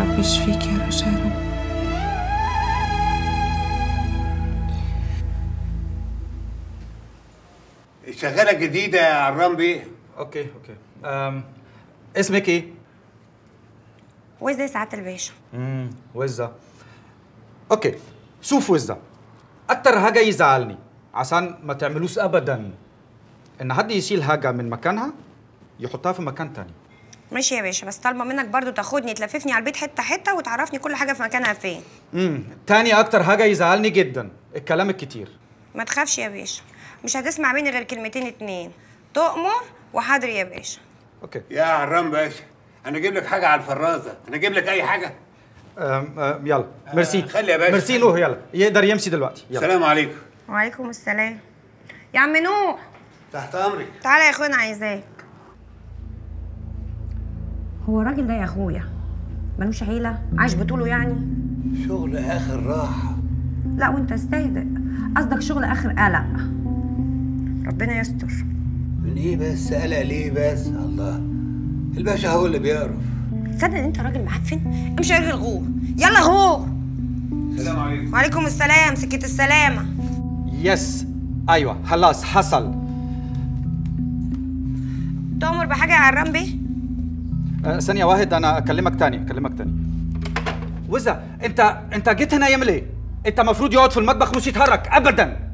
رب يشفيك يا رشا يا رب شغالة جديدة يا عرام بيه اوكي اوكي أم. اسمك ايه؟ وازاي سعاده الباشا امم وزة اوكي شوف وزة اكتر حاجة يزعلني عشان ما تعملوش ابدا ان حد يشيل حاجة من مكانها يحطها في مكان تاني ماشي يا باشا بس طالبه منك برضو تاخدني تلففني على البيت حته حته وتعرفني كل حاجه في مكانها فين امم تاني اكتر حاجة يزعلني جدا الكلام الكتير ما تخافش يا باشا مش هتسمع مني غير كلمتين اتنين تؤمر وحاضر يا باشا اوكي يا عرام باشا أنا أجيب لك حاجة على الفرازة أنا أجيب لك أي حاجة أم أم يلا ميرسي خلي يا باشا. ميرسي نوح يلا يقدر يمشي دلوقتي يلا السلام عليكم وعليكم السلام يا عم نوح تحت أمرك تعالى يا اخويا انا عايزاك هو الراجل ده يا اخويا ملوش عيله عايش بطوله يعني شغل آخر راحة لا وانت استهدئ قصدك شغل اخر قلق ربنا يستر من إيه بس قلق ليه بس الله الباشا هو اللي بيعرف تصدق ان انت راجل معفن امشي ارغي الغور يلا غور السلام عليكم وعليكم السلام سكة السلامة يس ايوه خلاص حصل تؤمر بحاجة يا عرام بيه أه، ثانية واحد أنا أكلمك تاني أكلمك تاني وزة أنت أنت جيت هنا يعمل إيه؟ أنت المفروض يقعد في المطبخ مش يتحرك أبدا